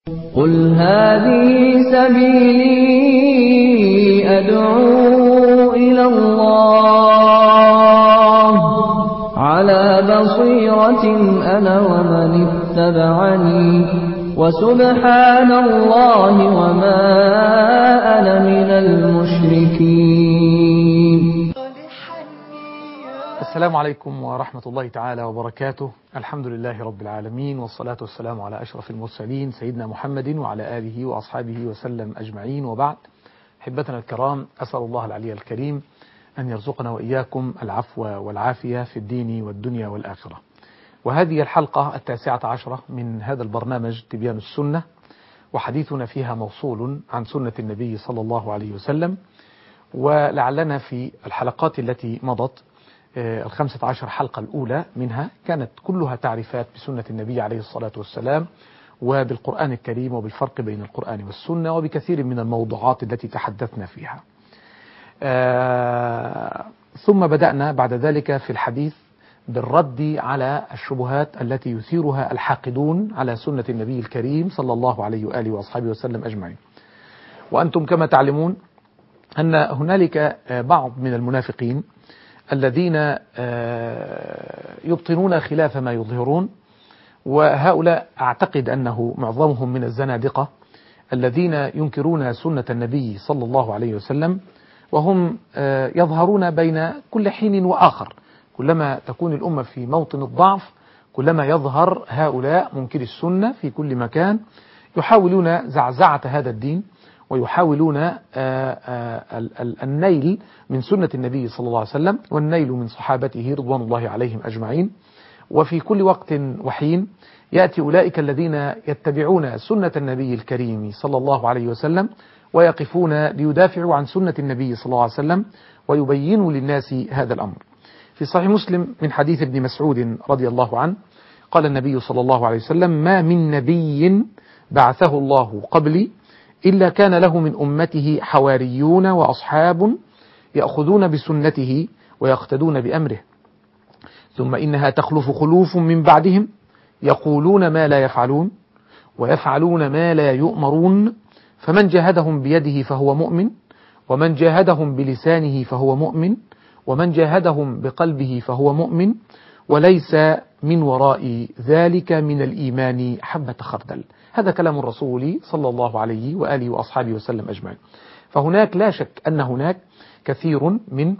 قل هذه سبيلي أدعو إلى الله على بصيرة أنا ومن اتبعني وسبحان الله وما أنا من المشركين السلام عليكم ورحمة الله تعالى وبركاته الحمد لله رب العالمين والصلاة والسلام على أشرف المرسلين سيدنا محمد وعلى آله وأصحابه وسلم أجمعين وبعد حبتنا الكرام أسأل الله العلي الكريم أن يرزقنا وإياكم العفو والعافية في الدين والدنيا والآخرة وهذه الحلقة التاسعة عشرة من هذا البرنامج تبيان السنة وحديثنا فيها موصول عن سنة النبي صلى الله عليه وسلم ولعلنا في الحلقات التي مضت الخمسة عشر حلقة الأولى منها كانت كلها تعريفات بسنة النبي عليه الصلاة والسلام وبالقرآن الكريم وبالفرق بين القرآن والسنة وبكثير من الموضوعات التي تحدثنا فيها ثم بدأنا بعد ذلك في الحديث بالرد على الشبهات التي يثيرها الحاقدون على سنة النبي الكريم صلى الله عليه وآله وأصحابه وسلم أجمعين وأنتم كما تعلمون أن هنالك بعض من المنافقين الذين يبطنون خلاف ما يظهرون وهؤلاء أعتقد أنه معظمهم من الزنادقة الذين ينكرون سنة النبي صلى الله عليه وسلم وهم يظهرون بين كل حين وآخر كلما تكون الأمة في موطن الضعف كلما يظهر هؤلاء منكر السنة في كل مكان يحاولون زعزعة هذا الدين ويحاولون النيل من سنة النبي صلى الله عليه وسلم والنيل من صحابته رضوان الله عليهم أجمعين وفي كل وقت وحين يأتي أولئك الذين يتبعون سنة النبي الكريم صلى الله عليه وسلم ويقفون ليدافعوا عن سنة النبي صلى الله عليه وسلم ويبينوا للناس هذا الأمر في صحيح مسلم من حديث ابن مسعود رضي الله عنه قال النبي صلى الله عليه وسلم ما من نبي بعثه الله قبلي إلا كان له من أمته حواريون وأصحاب يأخذون بسنته ويقتدون بأمره ثم إنها تخلف خلوف من بعدهم يقولون ما لا يفعلون ويفعلون ما لا يؤمرون فمن جاهدهم بيده فهو مؤمن ومن جاهدهم بلسانه فهو مؤمن ومن جاهدهم بقلبه فهو مؤمن وليس من وراء ذلك من الإيمان حبة خردل هذا كلام الرسول صلى الله عليه وآله وأصحابه وسلم أجمعين فهناك لا شك أن هناك كثير من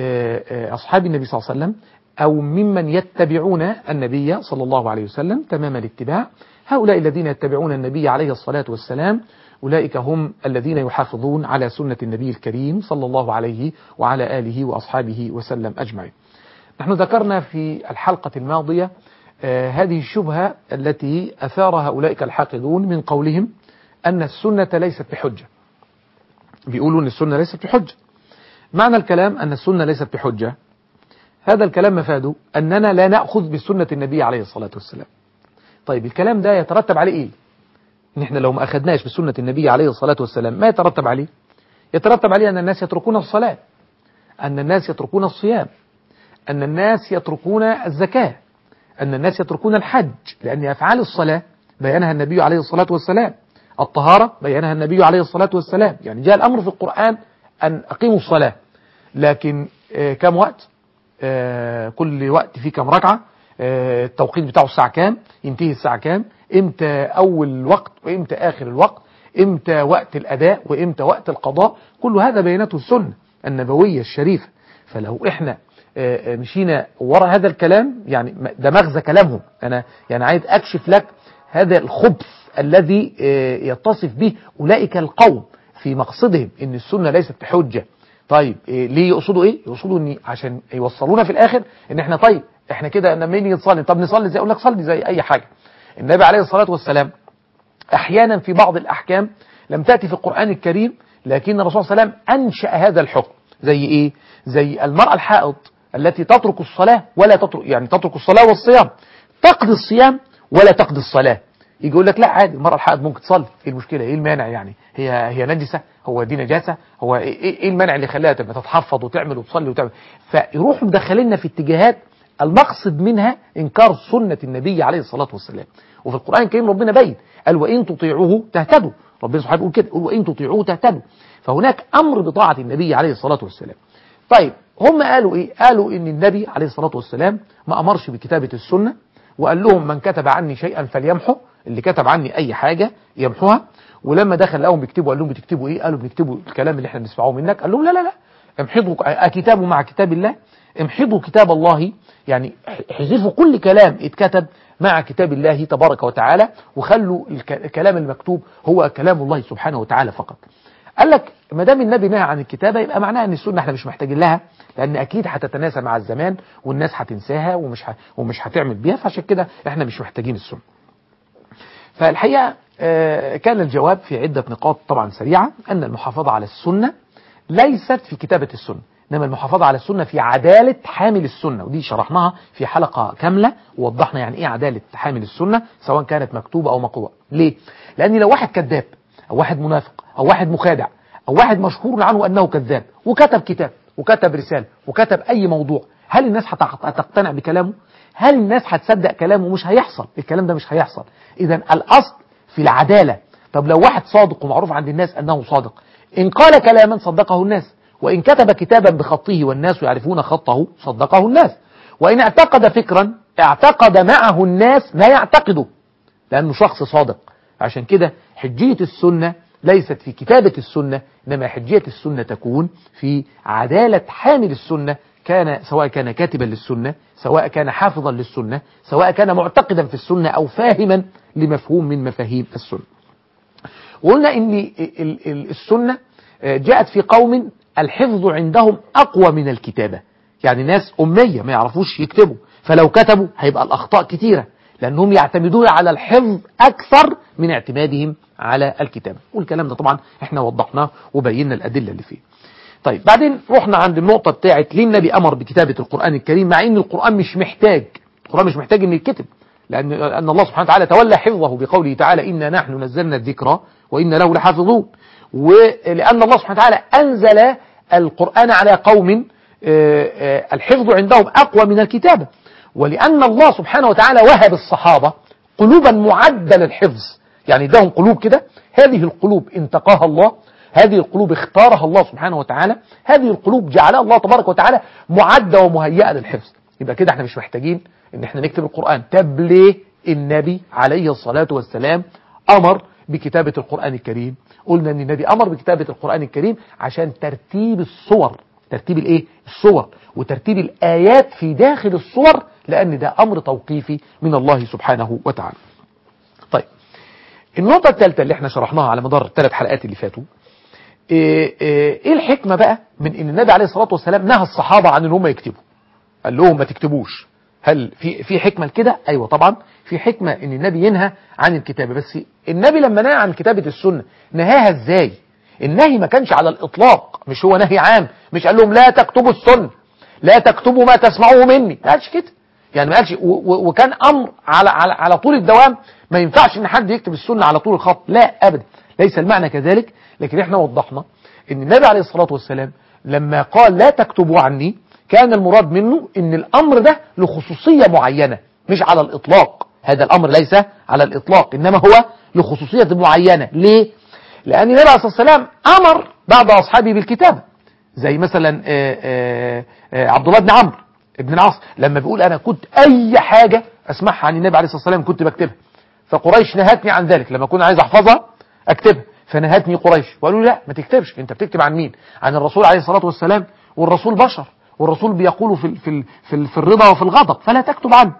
أصحاب النبي صلى الله عليه وسلم أو ممن يتبعون النبي صلى الله عليه وسلم تمام الاتباع هؤلاء الذين يتبعون النبي عليه الصلاة والسلام أولئك هم الذين يحافظون على سنة النبي الكريم صلى الله عليه وعلى آله وأصحابه وسلم أجمعين نحن ذكرنا في الحلقة الماضية آه هذه الشبهة التي أثارها أولئك الحاقدون من قولهم أن السنة ليست بحجة بيقولوا أن السنة ليست بحجة معنى الكلام أن السنة ليست بحجة هذا الكلام مفاده أننا لا نأخذ بسنة النبي عليه الصلاة والسلام طيب الكلام ده يترتب عليه إيه نحن لو ما أخذناش بسنة النبي عليه الصلاة والسلام ما يترتب عليه يترتب عليه أن الناس يتركون الصلاة أن الناس يتركون الصيام أن الناس يتركون الزكاة أن الناس يتركون الحج لأن أفعال الصلاة بيانها النبي عليه الصلاة والسلام الطهارة بيانها النبي عليه الصلاة والسلام يعني جاء الأمر في القرآن أن أقيموا الصلاة لكن آه كم وقت آه كل وقت فيه كم ركعة آه التوقيت بتاعه الساعة كام ينتهي الساعة كام امتى أول وقت وامتى آخر الوقت امتى وقت الأداء وامتى وقت القضاء كل هذا بيانته السنة النبوية الشريفة فلو احنا مشينا ورا هذا الكلام يعني ده مغزى كلامهم أنا يعني عايز أكشف لك هذا الخبث الذي يتصف به أولئك القوم في مقصدهم إن السنة ليست بحجة طيب ليه يقصدوا إيه يقصدوا إن عشان يوصلونا في الآخر إن إحنا طيب إحنا كده لما نيجي نصلي طب نصلي زي أقول لك صلي زي أي حاجة النبي عليه الصلاة والسلام أحيانا في بعض الأحكام لم تأتي في القرآن الكريم لكن الرسول صلى الله عليه وسلم أنشأ هذا الحكم زي إيه زي المرأة الحائض التي تترك الصلاة ولا تترك يعني تترك الصلاة والصيام تقضي الصيام ولا تقضي الصلاة يجي يقول لك لا عادي المرأة الحائض ممكن تصلي ايه المشكلة ايه المانع يعني هي هي نجسة هو دي نجاسة هو ايه, إيه المانع اللي خلاها تبقى تتحفظ وتعمل وتصلي وتعمل فيروحوا مدخليننا في اتجاهات المقصد منها إنكار سنة النبي عليه الصلاة والسلام وفي القرآن الكريم ربنا بين قال وإن تطيعوه تهتدوا ربنا سبحانه بيقول كده يقول وإن تطيعوه تهتدوا فهناك أمر بطاعة النبي عليه الصلاة والسلام طيب هم قالوا إيه قالوا إن النبي عليه الصلاة والسلام ما أمرش بكتابة السنة وقال لهم من كتب عني شيئا فليمحه اللي كتب عني أي حاجة يمحوها ولما دخل لهم بيكتبوا قال لهم بتكتبوا إيه قالوا بنكتبوا الكلام اللي احنا بنسمعه منك قال لهم لا لا لا امحضوا كتابه مع كتاب الله امحضوا كتاب الله يعني احذفوا كل كلام اتكتب مع كتاب الله تبارك وتعالى وخلوا الكلام المكتوب هو كلام الله سبحانه وتعالى فقط قال لك ما دام النبي نهى عن الكتابه يبقى معناها ان السنه احنا مش محتاجين لها لان اكيد هتتناسى مع الزمان والناس هتنساها ومش ه... ومش هتعمل بيها فعشان كده احنا مش محتاجين السنه. فالحقيقه كان الجواب في عده نقاط طبعا سريعه ان المحافظه على السنه ليست في كتابه السنه انما المحافظه على السنه في عداله حامل السنه ودي شرحناها في حلقه كامله ووضحنا يعني ايه عداله حامل السنه سواء كانت مكتوبه او مقروءه ليه لان لو واحد كذاب او واحد منافق او واحد مخادع او واحد مشهور عنه انه كذاب وكتب كتاب وكتب رساله وكتب اي موضوع هل الناس هتقتنع بكلامه هل الناس هتصدق كلامه مش هيحصل الكلام ده مش هيحصل اذا الاصل في العداله طب لو واحد صادق ومعروف عند الناس انه صادق ان قال كلاما صدقه الناس وإن كتب كتابا بخطه والناس يعرفون خطه صدقه الناس وإن اعتقد فكرا اعتقد معه الناس ما يعتقده لأنه شخص صادق عشان كده حجية السنة ليست في كتابة السنة إنما حجية السنة تكون في عدالة حامل السنة كان سواء كان كاتبا للسنة سواء كان حافظا للسنة سواء كان معتقدا في السنة أو فاهما لمفهوم من مفاهيم السنة وقلنا إن السنة جاءت في قوم الحفظ عندهم أقوى من الكتابة يعني ناس أمية ما يعرفوش يكتبوا فلو كتبوا هيبقى الأخطاء كتيرة لأنهم يعتمدون على الحفظ أكثر من اعتمادهم على الكتابة والكلام ده طبعا احنا وضحناه وبينا الأدلة اللي فيه طيب بعدين رحنا عند النقطة بتاعت ليه النبي أمر بكتابة القرآن الكريم مع أن القرآن مش محتاج القرآن مش محتاج أن يتكتب لأن أن الله سبحانه وتعالى تولى حفظه بقوله تعالى إنا نحن نزلنا الذكر وإنا له لحافظون ولأن الله سبحانه وتعالى أنزل القرآن على قوم الحفظ عندهم أقوى من الكتابة ولأن الله سبحانه وتعالى وهب الصحابة قلوبا معدة للحفظ يعني ادهم قلوب كده هذه القلوب انتقاها الله هذه القلوب اختارها الله سبحانه وتعالى هذه القلوب جعلها الله تبارك وتعالى معدة ومهيئة للحفظ يبقى كده احنا مش محتاجين ان احنا نكتب القرآن طب ليه النبي عليه الصلاة والسلام أمر بكتابة القرآن الكريم قلنا ان النبي امر بكتابة القرآن الكريم عشان ترتيب الصور ترتيب الايه الصور وترتيب الايات في داخل الصور لان ده امر توقيفي من الله سبحانه وتعالى طيب النقطة الثالثة اللي احنا شرحناها على مدار الثلاث حلقات اللي فاتوا ايه, ايه الحكمة بقى من ان النبي عليه الصلاة والسلام نهى الصحابة عن ان هم يكتبوا قال لهم ما تكتبوش هل في في حكمة لكده ايوه طبعا في حكمة ان النبي ينهى عن الكتابة بس النبي لما نهى عن كتابة السنة نهاها ازاي النهي ما كانش على الاطلاق مش هو نهي عام مش قال لهم لا تكتبوا السنة لا تكتبوا ما تسمعوه مني ما قالش كده يعني ما قالش وكان امر على على على طول الدوام ما ينفعش ان حد يكتب السنة على طول الخط لا ابدا ليس المعنى كذلك لكن احنا وضحنا ان النبي عليه الصلاة والسلام لما قال لا تكتبوا عني كان المراد منه ان الامر ده لخصوصية معينة مش على الاطلاق هذا الامر ليس على الاطلاق انما هو لخصوصية معينة ليه لان النبي عليه الصلاة والسلام امر بعض اصحابه بالكتابة زي مثلا آآ آآ عبد الله بن عمرو ابن العاص لما بيقول انا كنت اي حاجة اسمعها عن النبي عليه الصلاة والسلام كنت بكتبها فقريش نهتني عن ذلك لما كنت عايز احفظها اكتبها فنهتني قريش وقالوا لا ما تكتبش انت بتكتب عن مين عن الرسول عليه الصلاة والسلام والرسول بشر والرسول بيقول في في في, في الرضا وفي الغضب فلا تكتب عنه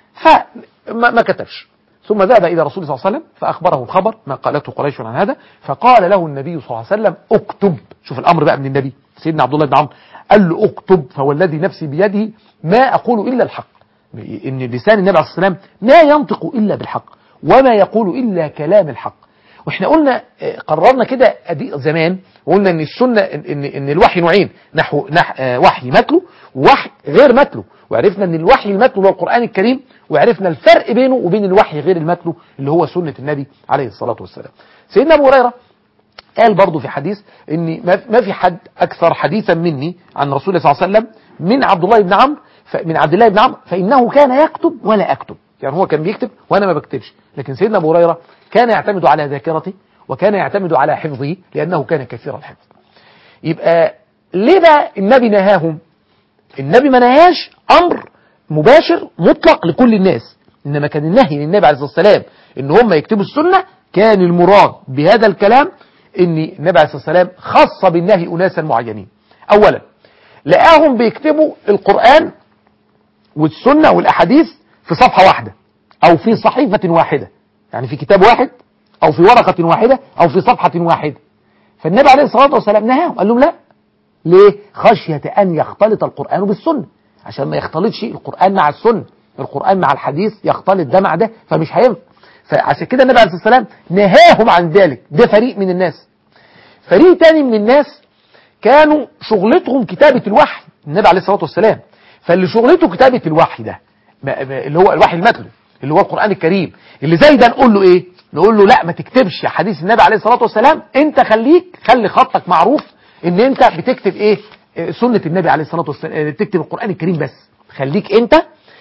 فما ما كتبش ثم ذهب إلى رسول صلى الله عليه وسلم فأخبره الخبر ما قالته قريش عن هذا فقال له النبي صلى الله عليه وسلم اكتب شوف الأمر بقى من النبي سيدنا عبد الله بن عمرو قال له اكتب فوالذي نفسي بيده ما أقول إلا الحق إن لسان النبي عليه الصلاة والسلام ما ينطق إلا بالحق وما يقول إلا كلام الحق واحنا قلنا قررنا كده زمان وقلنا ان السنة ان, إن الوحي نوعين نحو نح وحي متلو ووحي غير متلو وعرفنا ان الوحي المتلو هو القرآن الكريم وعرفنا الفرق بينه وبين الوحي غير المتلو اللي هو سنة النبي عليه الصلاة والسلام سيدنا ابو هريرة قال برضه في حديث ان ما في حد اكثر حديثا مني عن رسول الله صلى الله عليه وسلم من عبد الله بن عمرو من عبد الله بن عمرو فإنه كان يكتب ولا أكتب يعني هو كان بيكتب وأنا ما بكتبش لكن سيدنا أبو هريرة كان يعتمد على ذاكرته وكان يعتمد على حفظه لأنه كان كثير الحفظ يبقى ليه بقى النبي نهاهم النبي ما نهاش أمر مباشر مطلق لكل الناس إنما كان النهي للنبي عليه الصلاة والسلام إن هم يكتبوا السنة كان المراد بهذا الكلام إن النبي عليه الصلاة والسلام خص بالنهي أناسا معينين أولا لقاهم بيكتبوا القرآن والسنة والأحاديث في صفحة واحدة أو في صحيفة واحدة يعني في كتاب واحد أو في ورقة واحدة أو في صفحة واحدة فالنبي عليه الصلاة والسلام نهاهم قال لهم لا ليه خشية أن يختلط القرآن بالسنة عشان ما يختلطش القرآن مع السنة القرآن مع الحديث يختلط ده مع ده فمش هينفع فعشان كده النبي عليه الصلاة والسلام نهاهم عن ذلك ده فريق من الناس فريق تاني من الناس كانوا شغلتهم كتابة الوحي النبي عليه الصلاة والسلام فاللي شغلته كتابة الوحي ده اللي هو الوحي المتلو اللي هو القرآن الكريم اللي زي ده نقول له ايه نقول له لا ما تكتبش حديث النبي عليه الصلاة والسلام انت خليك خلي خطك معروف ان انت بتكتب ايه سنة النبي عليه الصلاة والسلام تكتب القرآن الكريم بس خليك انت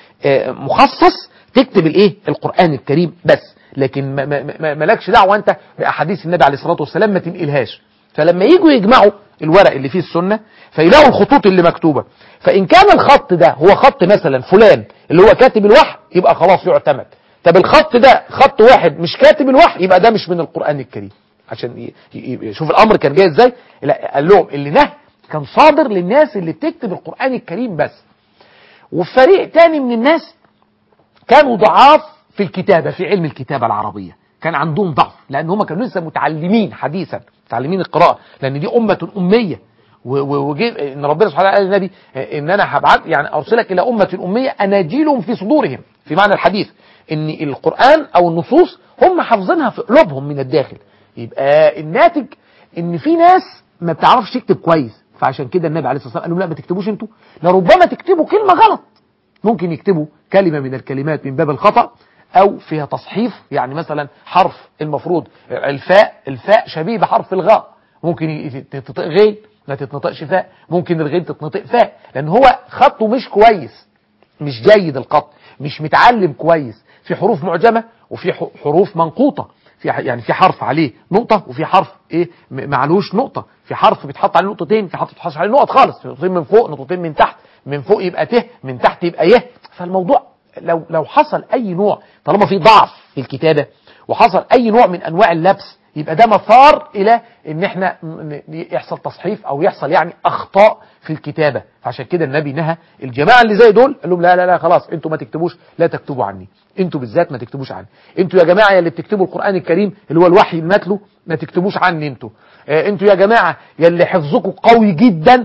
مخصص تكتب الايه القرآن الكريم بس لكن ما ما مالكش دعوه انت باحاديث النبي عليه الصلاه والسلام ما تنقلهاش فلما يجوا يجمعوا الورق اللي فيه السنه فيلاقوا الخطوط اللي مكتوبه فان كان الخط ده هو خط مثلا فلان اللي هو كاتب الوحي يبقى خلاص يعتمد طب الخط ده خط واحد مش كاتب الوحي يبقى ده مش من القران الكريم عشان يشوف الامر كان جاي ازاي لا قال لهم اللي نهى كان صادر للناس اللي بتكتب القران الكريم بس وفريق تاني من الناس كانوا ضعاف في الكتابة في علم الكتابة العربية كان عندهم ضعف لأن هم كانوا لسه متعلمين حديثا متعلمين القراءة لأن دي أمة أمية وجي ان ربنا سبحانه قال للنبي ان انا هبعت يعني ارسلك الى امه اميه اناجيلهم في صدورهم في معنى الحديث ان القران او النصوص هم حافظينها في قلوبهم من الداخل يبقى الناتج ان في ناس ما بتعرفش تكتب كويس فعشان كده النبي عليه الصلاه والسلام قال لهم لا ما تكتبوش انتوا لربما تكتبوا كلمه غلط ممكن يكتبوا كلمه من الكلمات من باب الخطأ او فيها تصحيف يعني مثلا حرف المفروض الفاء الفاء شبيه بحرف الغاء ممكن تتنطق غين ما تتنطقش فاء ممكن الغين تتنطق فاء لان هو خطه مش كويس مش جيد الخط مش متعلم كويس في حروف معجمة وفي حروف منقوطة في يعني في حرف عليه نقطة وفي حرف ايه معلوش نقطة في حرف بيتحط عليه نقطتين في حرف بيتحط عليه نقط خالص نقطتين من فوق نقطتين من تحت من فوق يبقى ت من تحت يبقى يه فالموضوع لو لو حصل اي نوع طالما في ضعف في الكتابة وحصل اي نوع من انواع اللبس يبقى ده مثار الى ان احنا يحصل تصحيف او يحصل يعني اخطاء في الكتابة فعشان كده النبي نهى الجماعة اللي زي دول قال لهم لا لا لا خلاص انتوا ما تكتبوش لا تكتبوا عني انتوا بالذات ما تكتبوش عني انتوا يا جماعة اللي بتكتبوا القرآن الكريم اللي هو الوحي المتلو ما تكتبوش عني انتوا اه انتوا يا جماعة يلي حفظكم قوي جدا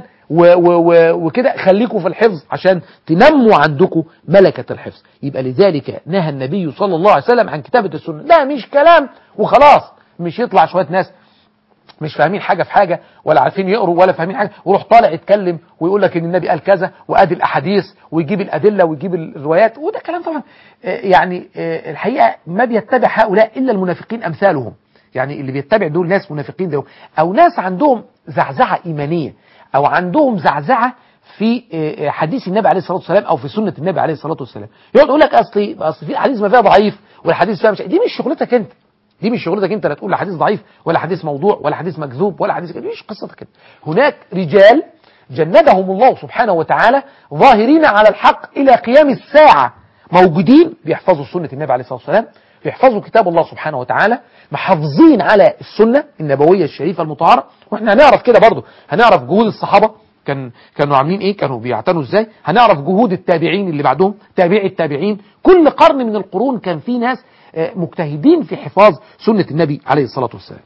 وكده خليكم في الحفظ عشان تنموا عندكم ملكة الحفظ يبقى لذلك نهى النبي صلى الله عليه وسلم عن كتابة السنة ده مش كلام وخلاص مش يطلع شوية ناس مش فاهمين حاجة في حاجة ولا عارفين يقروا ولا فاهمين حاجة ويروح طالع يتكلم ويقول لك ان النبي قال كذا وادي الاحاديث ويجيب الادلة ويجيب الروايات وده كلام طبعا يعني الحقيقة ما بيتبع هؤلاء الا المنافقين امثالهم يعني اللي بيتبع دول ناس منافقين دول او ناس عندهم زعزعة ايمانية او عندهم زعزعة في حديث النبي عليه الصلاة والسلام او في سنة النبي عليه الصلاة والسلام يقعد يقول لك اصل اصل في حديث ما فيها ضعيف والحديث فيها مش دي مش شغلتك انت دي مش شغلتك انت لا تقول حديث ضعيف ولا حديث موضوع ولا حديث مكذوب ولا حديث دي مش قصتك انت هناك رجال جندهم الله سبحانه وتعالى ظاهرين على الحق الى قيام الساعة موجودين بيحفظوا سنة النبي عليه الصلاة والسلام بيحفظوا كتاب الله سبحانه وتعالى محافظين على السنة النبوية الشريفة المطهرة واحنا هنعرف كده برضو هنعرف جهود الصحابة كان كانوا عاملين ايه كانوا بيعتنوا ازاي هنعرف جهود التابعين اللي بعدهم تابعي التابعين كل قرن من القرون كان في ناس مجتهدين في حفاظ سنة النبي عليه الصلاة والسلام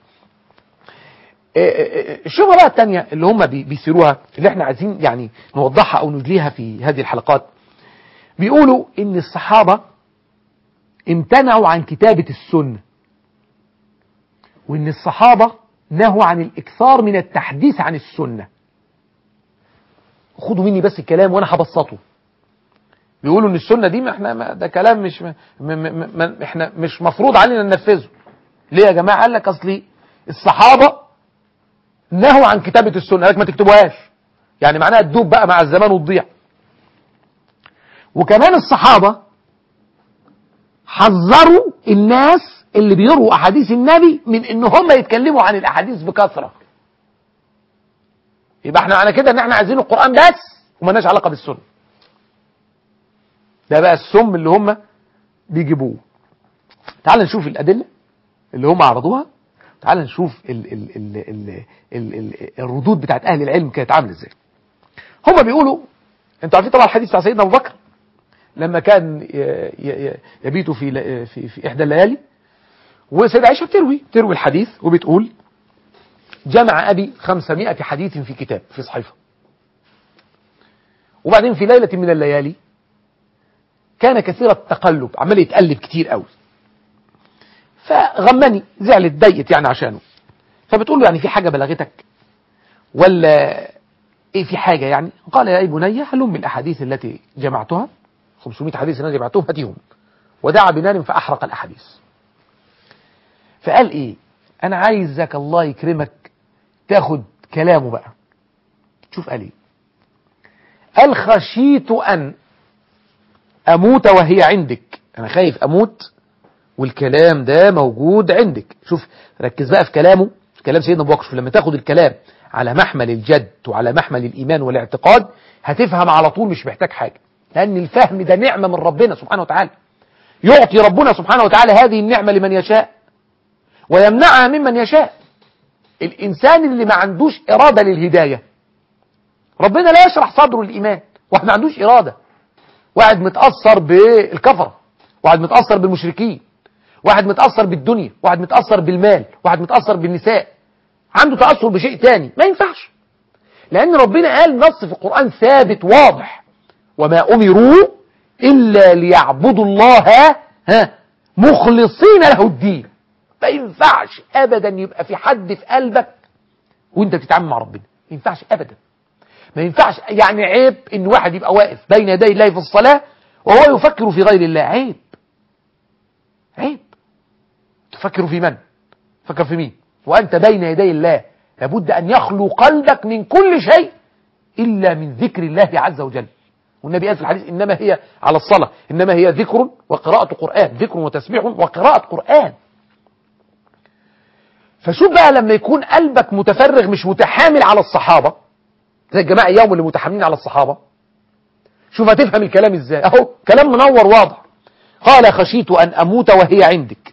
الشبهة بقى التانية اللي هم بيسيروها اللي احنا عايزين يعني نوضحها او نجليها في هذه الحلقات بيقولوا ان الصحابة امتنعوا عن كتابة السنة وان الصحابة نهوا عن الاكثار من التحديث عن السنة خدوا مني بس الكلام وانا هبسطه بيقولوا ان السنة دي ما احنا ما ده كلام مش م م م احنا مش مفروض علينا ننفذه ليه يا جماعة قال لك اصلي الصحابة نهوا عن كتابة السنة قال لك ما تكتبوهاش يعني معناها تدوب بقى مع الزمان وتضيع وكمان الصحابة حذروا الناس اللي بيروا أحاديث النبي من إن هم يتكلموا عن الأحاديث بكثرة يبقى احنا على كده ان احنا عايزين القرآن بس ومالناش علاقة بالسنة ده بقى السم اللي هم بيجيبوه تعال نشوف الأدلة اللي هم عرضوها تعال نشوف ال ال ال ال ال ال الردود بتاعت أهل العلم كانت عاملة ازاي هم بيقولوا انتوا عارفين طبعا الحديث بتاع سيدنا أبو بكر لما كان يبيت في في في إحدى الليالي وسيدة عائشة بتروي تروي الحديث وبتقول جمع أبي 500 حديث في كتاب في صحيفة وبعدين في ليلة من الليالي كان كثير التقلب عمال يتقلب كتير قوي فغمني زعلت ضيقت يعني عشانه فبتقول له يعني في حاجة بلغتك ولا ايه في حاجة يعني قال يا اي بني هلم الأحاديث التي جمعتها 500 حديث التي جمعتهم هاتيهم ودعا بنار فأحرق الأحاديث فقال ايه انا عايزك الله يكرمك تاخد كلامه بقى شوف قال ايه قال خشيت ان اموت وهي عندك انا خايف اموت والكلام ده موجود عندك شوف ركز بقى في كلامه في كلام سيدنا ابو بكر شوف لما تاخد الكلام على محمل الجد وعلى محمل الايمان والاعتقاد هتفهم على طول مش محتاج حاجه لان الفهم ده نعمه من ربنا سبحانه وتعالى يعطي ربنا سبحانه وتعالى هذه النعمه لمن يشاء ويمنعها ممن يشاء الإنسان اللي ما عندوش إرادة للهداية ربنا لا يشرح صدره الإيمان واحد ما عندوش إرادة واحد متأثر بالكفرة واحد متأثر بالمشركين واحد متأثر بالدنيا واحد متأثر بالمال واحد متأثر بالنساء عنده تأثر بشيء تاني ما ينفعش لأن ربنا قال نص في القرآن ثابت واضح وما أمروا إلا ليعبدوا الله ها مخلصين له الدين ما ينفعش ابدا يبقى في حد في قلبك وانت بتتعامل مع ربنا ما ينفعش ابدا ما ينفعش يعني عيب ان واحد يبقى واقف بين يدي الله في الصلاة وهو يفكر في غير الله عيب عيب تفكر في من فكر في مين وانت بين يدي الله لابد ان يخلو قلبك من كل شيء الا من ذكر الله عز وجل والنبي قال في الحديث انما هي على الصلاة انما هي ذكر وقراءة قرآن ذكر وتسبيح وقراءة قرآن فشوف بقى لما يكون قلبك متفرغ مش متحامل على الصحابة زي الجماعة يوم اللي متحاملين على الصحابة شوف هتفهم الكلام ازاي اهو كلام منور واضح قال خشيت ان اموت وهي عندك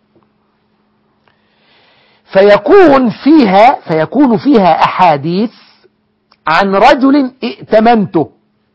فيكون فيها فيكون فيها احاديث عن رجل ائتمنته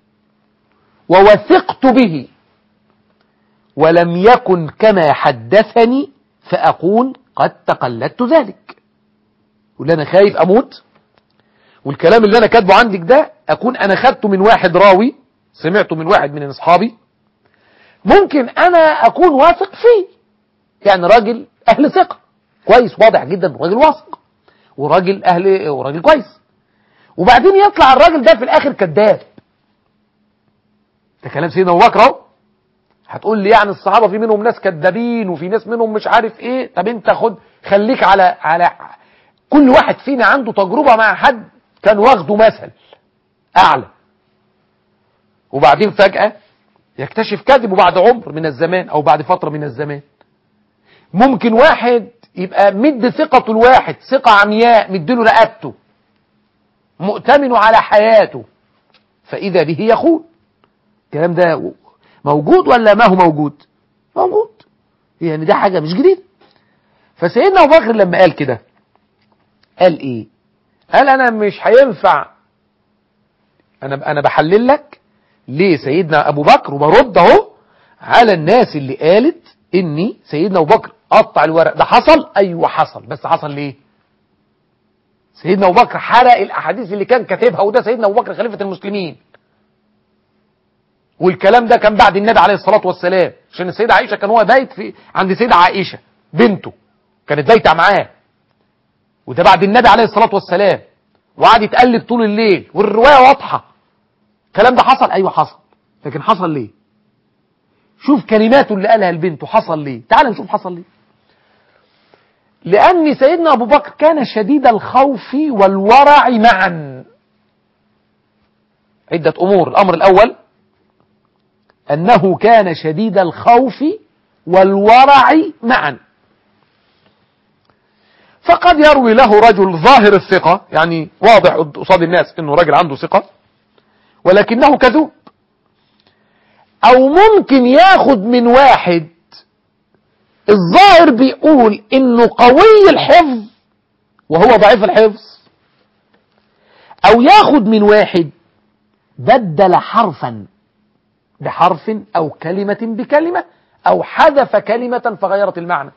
ووثقت به ولم يكن كما حدثني فأقول قد تقلدت ذلك واللي أنا خايف أموت والكلام اللي أنا كاتبه عندك ده أكون أنا خدته من واحد راوي سمعته من واحد من أصحابي ممكن أنا أكون واثق فيه يعني راجل أهل ثقة كويس واضح جدا راجل واثق وراجل أهل وراجل كويس وبعدين يطلع الراجل ده في الآخر كذاب ده كلام سيدنا أبو بكر اهو هتقول لي يعني الصحابة في منهم ناس كذابين وفي ناس منهم مش عارف ايه طب انت خد خليك على على كل واحد فينا عنده تجربة مع حد كان واخده مثل اعلى وبعدين فجأة يكتشف كذبه بعد عمر من الزمان او بعد فترة من الزمان ممكن واحد يبقى مد ثقته الواحد ثقة عمياء مديله رقبته مؤتمن على حياته فإذا به يخون الكلام ده موجود ولا ما هو موجود موجود يعني ده حاجة مش جديدة فسيدنا أبو بكر لما قال كده قال ايه قال انا مش هينفع انا انا بحلل لك ليه سيدنا ابو بكر وبرد اهو على الناس اللي قالت اني سيدنا ابو بكر قطع الورق ده حصل ايوه حصل بس حصل ليه سيدنا ابو بكر حرق الاحاديث اللي كان كاتبها وده سيدنا ابو بكر خليفه المسلمين والكلام ده كان بعد النبي عليه الصلاة والسلام عشان السيدة عائشة كان هو بايت في عند السيدة عائشة بنته كانت بايتة معاه وده بعد النبي عليه الصلاة والسلام وقعد يتقلب طول الليل والرواية واضحة الكلام ده حصل ايوه حصل لكن حصل ليه شوف كلماته اللي قالها لبنته حصل ليه تعال نشوف حصل ليه لأن سيدنا أبو بكر كان شديد الخوف والورع معا عدة أمور الأمر الأول أنه كان شديد الخوف والورع معا فقد يروي له رجل ظاهر الثقة يعني واضح قصاد الناس انه راجل عنده ثقة ولكنه كذوب او ممكن ياخد من واحد الظاهر بيقول انه قوي الحفظ وهو ضعيف الحفظ او ياخد من واحد بدل حرفا بحرف او كلمة بكلمة او حذف كلمة فغيرت المعنى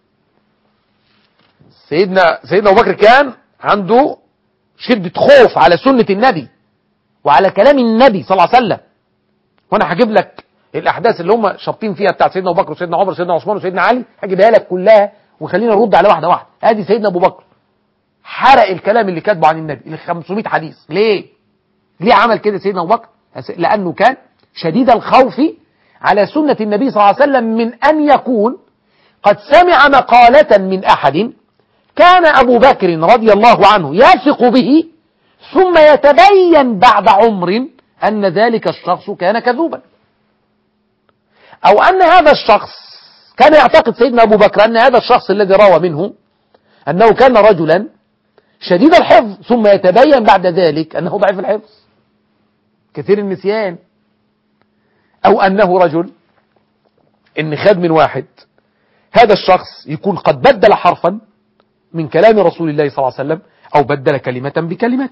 سيدنا سيدنا ابو بكر كان عنده شدة خوف على سنة النبي وعلى كلام النبي صلى الله عليه وسلم وانا هجيب لك الاحداث اللي هم شابطين فيها بتاعت سيدنا ابو بكر وسيدنا عمر وسيدنا عثمان وسيدنا علي هجيبها لك كلها وخلينا نرد على واحده واحده ادي سيدنا ابو بكر حرق الكلام اللي كاتبه عن النبي ال 500 حديث ليه ليه عمل كده سيدنا ابو بكر لانه كان شديد الخوف على سنة النبي صلى الله عليه وسلم من ان يكون قد سمع مقالة من احد كان ابو بكر رضي الله عنه يثق به ثم يتبين بعد عمر ان ذلك الشخص كان كذوبا او ان هذا الشخص كان يعتقد سيدنا ابو بكر ان هذا الشخص الذي روى منه انه كان رجلا شديد الحفظ ثم يتبين بعد ذلك انه ضعيف الحفظ كثير النسيان او انه رجل ان خد من واحد هذا الشخص يكون قد بدل حرفا من كلام رسول الله صلى الله عليه وسلم او بدل كلمة بكلمة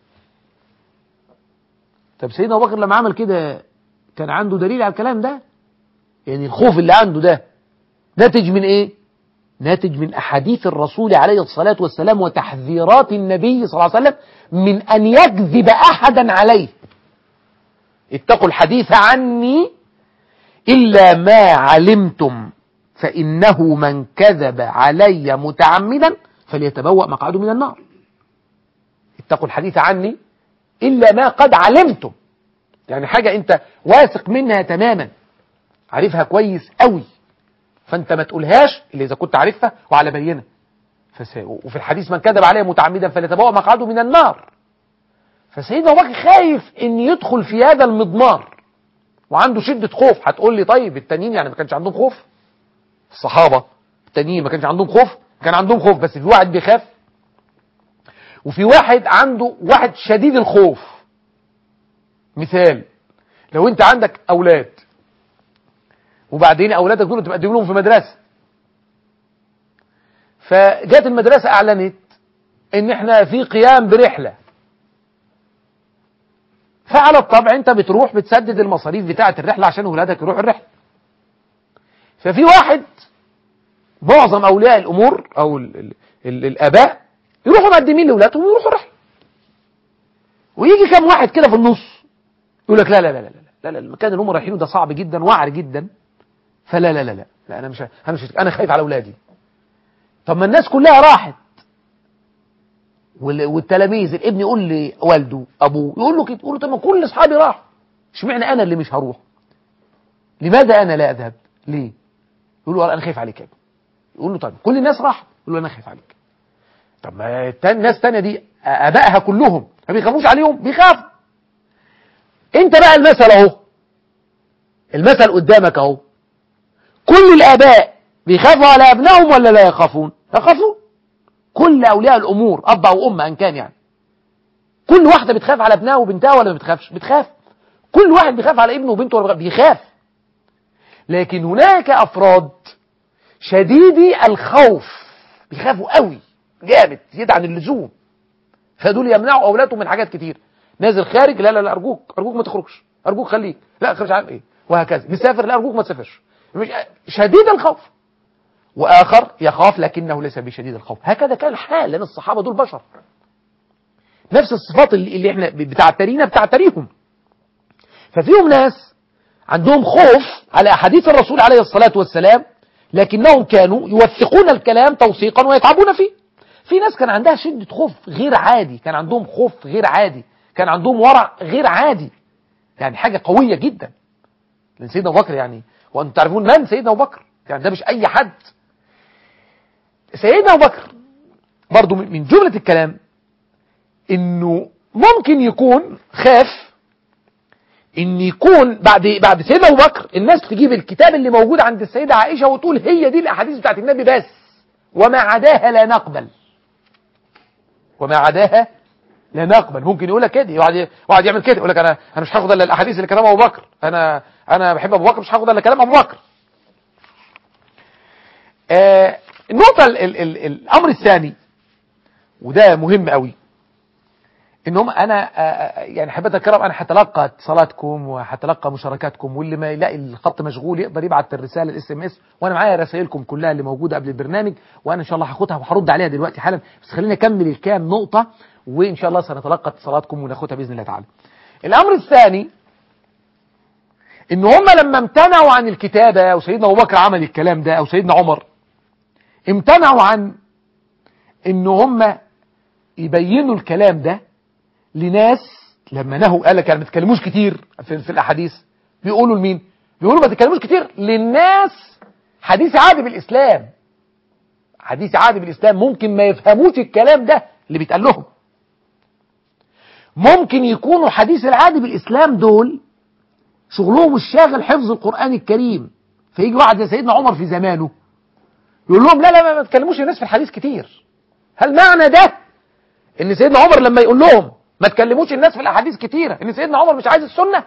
طب سيدنا ابو بكر لما عمل كده كان عنده دليل على الكلام ده يعني الخوف اللي عنده ده ناتج من ايه ناتج من احاديث الرسول عليه الصلاة والسلام وتحذيرات النبي صلى الله عليه وسلم من ان يكذب احدا عليه اتقوا الحديث عني الا ما علمتم فانه من كذب علي متعمدا فليتبوأ مقعده من النار اتقوا الحديث عني الا ما قد علمتم يعني حاجة انت واثق منها تماما عارفها كويس قوي فانت ما تقولهاش الا اذا كنت عارفها وعلى بينه فس... وفي الحديث من كذب عليه متعمدا فليتبوأ مقعده من النار فسيدنا ابو بكر خايف ان يدخل في هذا المضمار وعنده شدة خوف هتقول لي طيب التانيين يعني ما كانش عندهم خوف الصحابة التانيين ما كانش عندهم خوف كان عندهم خوف بس في واحد بيخاف وفي واحد عنده واحد شديد الخوف مثال لو انت عندك اولاد وبعدين اولادك دول تبقى لهم في مدرسه فجت المدرسه اعلنت ان احنا في قيام برحله فعلى الطبع انت بتروح بتسدد المصاريف بتاعه الرحله عشان اولادك يروحوا الرحله ففي واحد معظم اولياء الامور او ال ال ال الاباء يروحوا مقدمين لاولادهم ويروحوا الرحله ويجي كام واحد كده في النص يقول لك لا لا لا لا لا لا المكان اللي هم رايحينه ده صعب جدا وعر جدا فلا لا لا لا لا انا مش انا مش انا خايف على اولادي طب ما الناس كلها راحت والتلاميذ الابن يقول لي والده ابوه يقول له كده يقول له طب ما كل اصحابي راحوا اشمعنى انا اللي مش هروح لماذا انا لا اذهب ليه يقول له انا خايف عليك يا ابني يقول له طيب كل الناس راحت يقول له انا خايف عليك طب ما الناس الثانيه دي ابائها كلهم ما بيخافوش عليهم بيخافوا انت بقى المثل اهو المثل قدامك اهو كل الاباء بيخافوا على ابنائهم ولا لا يخافون يخافون كل اولياء الامور اب او ام ان كان يعني كل واحده بتخاف على ابنها وبنتها ولا ما بتخافش بتخاف كل واحد بيخاف على ابنه وبنته ولا بيخاف لكن هناك افراد شديدي الخوف بيخافوا قوي جامد زيادة عن اللزوم فدول يمنعوا اولادهم من حاجات كتير نازل خارج لا لا لا ارجوك ارجوك ما تخرجش ارجوك خليك لا خرج عن ايه وهكذا مسافر لا ارجوك ما تسافرش مش شديد الخوف واخر يخاف لكنه ليس بشديد الخوف هكذا كان الحال لان الصحابه دول بشر نفس الصفات اللي, اللي احنا بتعترينا بتعتريهم ففيهم ناس عندهم خوف على احاديث الرسول عليه الصلاه والسلام لكنهم كانوا يوثقون الكلام توثيقا ويتعبون فيه في ناس كان عندها شدة خوف غير عادي كان عندهم خوف غير عادي كان عندهم ورع غير عادي يعني حاجة قوية جدا لأن سيدنا أبو بكر يعني وأنتم تعرفون من سيدنا أبو بكر يعني ده مش أي حد سيدنا أبو بكر برضو من جملة الكلام إنه ممكن يكون خاف ان يكون بعد بعد سيدنا ابو بكر الناس تجيب الكتاب اللي موجود عند السيده عائشه وتقول هي دي الاحاديث بتاعت النبي بس وما عداها لا نقبل وما عداها لا نقبل ممكن يقول لك كده واحد واحد يعمل كده يقول لك انا انا مش هاخد الا الاحاديث اللي كلام ابو بكر انا انا بحب ابو بكر مش هاخد الا كلام ابو بكر آه النقطه ال ال ال الامر الثاني وده مهم قوي ان هم انا آه، يعني حبيت الكرام انا هتلقى اتصالاتكم وهتلقى مشاركاتكم واللي ما يلاقي الخط مشغول يقدر يبعت الرساله الاس ام اس وانا معايا رسائلكم كلها اللي موجوده قبل البرنامج وانا ان شاء الله هاخدها وهرد عليها دلوقتي حالا بس خليني اكمل الكام نقطه وان شاء الله سنتلقى اتصالاتكم وناخدها باذن الله تعالى. الامر الثاني ان هم لما امتنعوا عن الكتابه وسيدنا ابو بكر عمل الكلام ده او سيدنا عمر امتنعوا عن ان هم يبينوا الكلام ده لناس لما نهوا قال لك يعني ما تتكلموش كتير في, في الاحاديث بيقولوا لمين بيقولوا ما تتكلموش كتير للناس حديث عهد بالاسلام حديث عهد بالاسلام ممكن ما يفهموش الكلام ده اللي بيتقال لهم ممكن يكونوا حديث العهد بالاسلام دول شغلهم الشاغل حفظ القران الكريم فيجي واحد زي سيدنا عمر في زمانه يقول لهم لا لا ما- ما تكلموش الناس في الحديث كتير هل معنى ده ان سيدنا عمر لما يقول لهم ما تكلموش الناس في الاحاديث كتيره ان سيدنا عمر مش عايز السنه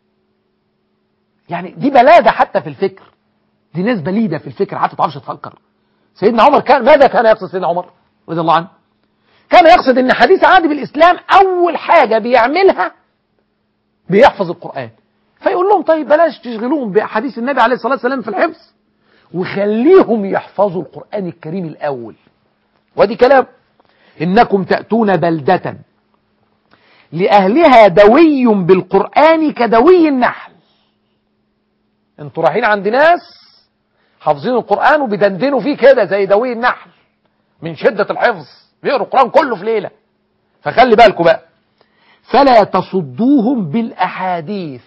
يعني دي بلاده حتى في الفكر دي ناس بليده في الفكر حتى ما تعرفش تفكر سيدنا عمر كان ماذا كان يقصد سيدنا عمر رضي الله عنه كان يقصد ان حديث عهد بالاسلام اول حاجه بيعملها بيحفظ القران فيقول لهم طيب بلاش تشغلوهم باحاديث النبي عليه الصلاه والسلام في الحفظ وخليهم يحفظوا القران الكريم الاول وادي كلام إنكم تأتون بلدة لأهلها دوي بالقرآن كدوي النحل انتوا رايحين عند ناس حافظين القرآن وبيدندنوا فيه كده زي دوي النحل من شدة الحفظ بيقروا القرآن كله في ليلة فخلي بالكم بقى فلا تصدوهم بالأحاديث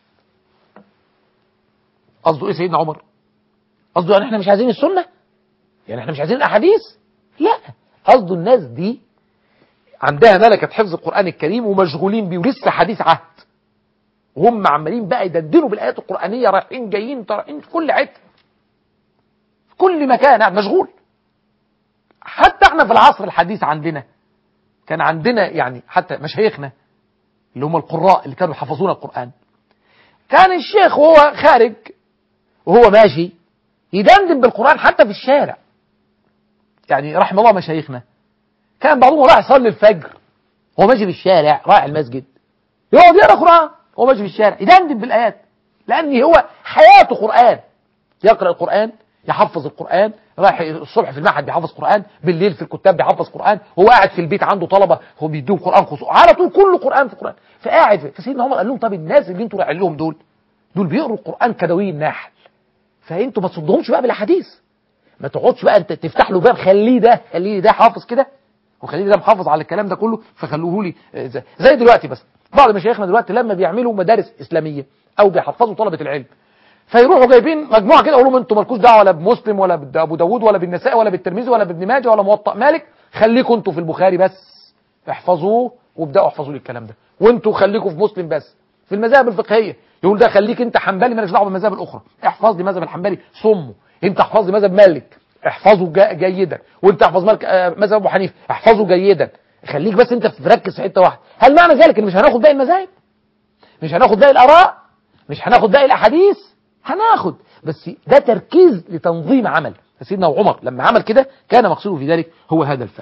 قصده ايه سيدنا عمر قصده يعني احنا مش عايزين السنة يعني احنا مش عايزين الأحاديث لا قصده الناس دي عندها ملكة حفظ القرآن الكريم ومشغولين بيه ولسه حديث عهد وهم عمالين بقى يدندنوا بالآيات القرآنية رايحين جايين طالعين في كل حتة في كل مكان قاعد مشغول حتى احنا في العصر الحديث عندنا كان عندنا يعني حتى مشايخنا اللي هم القراء اللي كانوا يحفظون القرآن كان الشيخ وهو خارج وهو ماشي يدندن بالقرآن حتى في الشارع يعني رحم الله مشايخنا كان بعضهم راح يصلي الفجر هو ماشي في الشارع رايح المسجد يقعد يقرا قران هو ماشي في الشارع يدندن بالايات لان هو حياته قران يقرا القران يحفظ القران رايح الصبح في المعهد بيحفظ قران بالليل في الكتاب بيحفظ قران هو قاعد في البيت عنده طلبه هو بيديهم قران خصوصا على طول كله قران في قران فقاعد فسيدنا عمر قال لهم طب الناس اللي انتوا رايحين لهم دول دول بيقروا القران كدوي النحل فانتوا ما تصدهمش بقى بالاحاديث ما تقعدش بقى انت تفتح له باب خليه ده خليه ده حافظ كده وخليه ده محافظ على الكلام ده كله فخلوه لي آه، زي, زي دلوقتي بس بعض مشايخنا دلوقتي لما بيعملوا مدارس اسلاميه او بيحفظوا طلبه العلم فيروحوا جايبين مجموعه كده يقول لهم انتوا مالكوش دعوه ولا بمسلم ولا بابو داوود ولا بالنسائي ولا بالترمذي ولا بابن ماجه ولا موطأ مالك خليكم انتوا في البخاري بس احفظوه وابداوا احفظوا لي الكلام ده وانتوا خليكم في مسلم بس في المذاهب الفقهيه يقول ده خليك انت حنبلي مالكش دعوه بالمذاهب الاخرى احفظ لي مذهب الحنبلي صمه انت احفظ لي مذهب مالك احفظه جا- جيدا وانت احفظ مالك آه، مذهب ابو حنيفه احفظه جيدا خليك بس انت تركز في حته واحده هل معنى ذلك ان مش هناخد باقي المذاهب مش هناخد باقي الاراء مش هناخد باقي الاحاديث هناخد بس ده تركيز لتنظيم عمل فسيدنا عمر لما عمل كده كان مقصوده في ذلك هو هذا الفعل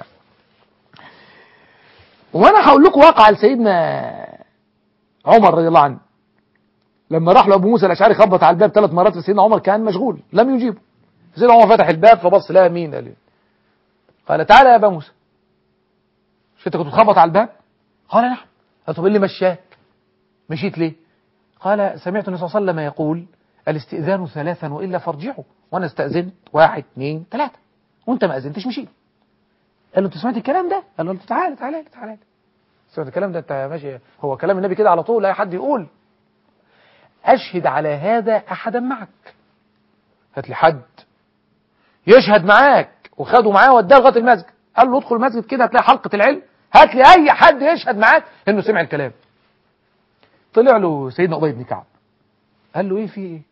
وانا هقول لكم واقع لسيدنا عمر رضي الله عنه لما راح له ابو موسى الاشعري خبط على الباب ثلاث مرات فسيدنا عمر كان مشغول لم يجيبه سيدنا عمر فتح الباب فبص لها مين قال له قال تعالى يا ابا موسى مش انت كنت بتخبط على الباب قال نعم قال طب ايه اللي مشاك مشيت ليه قال سمعت النبي صلى الله عليه وسلم يقول الاستئذان ثلاثا والا فارجعوا وانا استاذنت واحد اثنين ثلاثه وانت ما اذنتش مشيت قال له انت سمعت الكلام ده قال له تعالى تعالى تعالى سمعت الكلام ده انت ماشي هو كلام النبي كده على طول لا حد يقول اشهد على هذا احدا معك هات لي حد يشهد معاك وخده معاه وداه لغايه المسجد قال له ادخل المسجد كده هتلاقي حلقه العلم هات لي اي حد يشهد معاك انه سمع الكلام طلع له سيدنا ابي بن كعب قال له ايه في ايه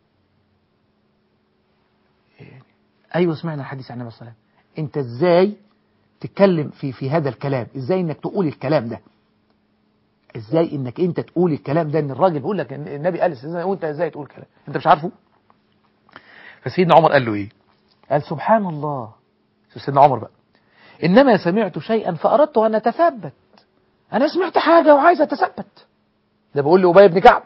إيه؟ ايوه سمعنا الحديث عن النبي صلى الله عليه وسلم انت ازاي تتكلم في في هذا الكلام ازاي انك تقول الكلام ده ازاي انك انت تقول الكلام ده ان الراجل بيقول لك إن النبي قال استاذنا وانت ازاي تقول كلام انت مش عارفه فسيدنا عمر قال له ايه قال سبحان الله شوف سيدنا عمر بقى انما سمعت شيئا فاردت ان اتثبت انا سمعت حاجه وعايز اتثبت ده بقول له ابي بن كعب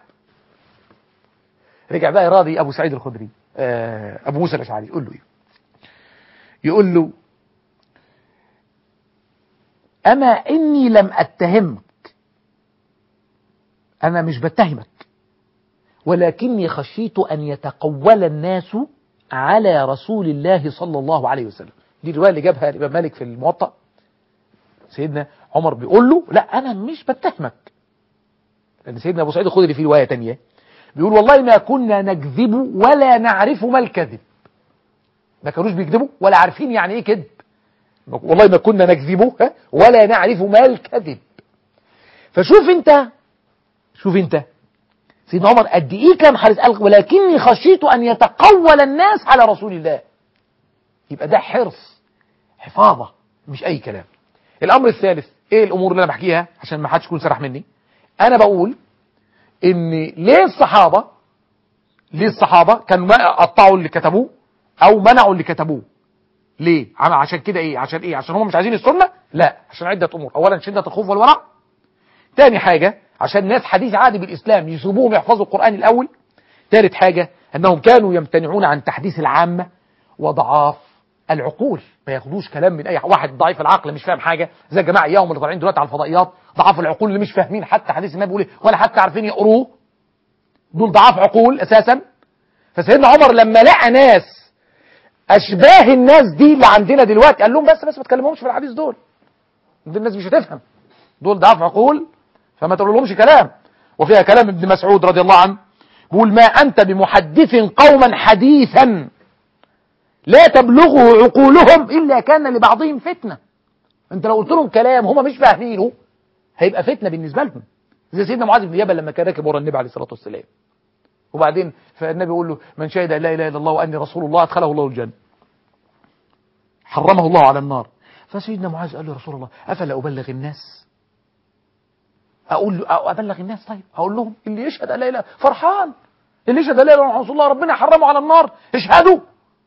رجع بقى راضي ابو سعيد الخدري آه ابو موسى الاشعري يقول له ايه يقول له اما اني لم اتهمك انا مش بتهمك ولكني خشيت ان يتقول الناس على رسول الله صلى الله عليه وسلم دي الروايه اللي جابها الامام مالك في الموطأ سيدنا عمر بيقول له لا انا مش بتهمك لان سيدنا ابو سعيد الخدري في روايه تانية بيقول والله ما كنا نكذب ولا نعرف ما الكذب ما كانوش بيكذبوا ولا عارفين يعني ايه كذب والله ما كنا نكذبه ها؟ ولا نعرف ما الكذب فشوف انت شوف انت سيدنا عمر قد ايه كان حريص قال ولكني خشيت ان يتقول الناس على رسول الله يبقى ده حرص حفاظه مش اي كلام الامر الثالث ايه الامور اللي انا بحكيها عشان ما حدش يكون سرح مني انا بقول ان ليه الصحابه ليه الصحابه كانوا قطعوا اللي كتبوه او منعوا اللي كتبوه ليه عم- عشان كده ايه عشان ايه عشان هم مش عايزين السنه لا عشان عده امور اولا شده الخوف والورع تاني حاجه عشان ناس حديث عهد بالاسلام يسيبوهم يحفظوا القران الاول ثالث حاجه انهم كانوا يمتنعون عن تحديث العامه وضعاف العقول ما ياخدوش كلام من اي واحد ضعيف العقل مش فاهم حاجه زي الجماعه اياهم اللي طالعين دلوقتي على الفضائيات ضعاف العقول اللي مش فاهمين حتى حديث النبي بيقول ايه ولا حتى عارفين يقروه دول ضعاف عقول اساسا فسيدنا عمر لما لقى ناس اشباه الناس دي اللي عندنا دلوقتي قال لهم بس بس ما تكلمهمش في الحديث دول دول الناس مش هتفهم دول ضعاف عقول فما تقول لهمش كلام وفيها كلام ابن مسعود رضي الله عنه بيقول ما انت بمحدث قوما حديثا لا تبلغه عقولهم الا كان لبعضهم فتنه انت لو قلت لهم كلام هم مش فاهمينه هيبقى فتنه بالنسبه لهم زي سيدنا معاذ بن جبل لما كان راكب ورا النبي عليه الصلاه والسلام وبعدين فالنبي يقول له من شهد ان لا اله الا الله واني رسول الله ادخله الله الجنه حرمه الله على النار فسيدنا معاذ قال له يا رسول الله افلا ابلغ الناس اقول له أو ابلغ الناس طيب اقول لهم اللي يشهد ان لا اله فرحان اللي يشهد ان لا اله الا رسول الله ربنا حرمه على النار اشهدوا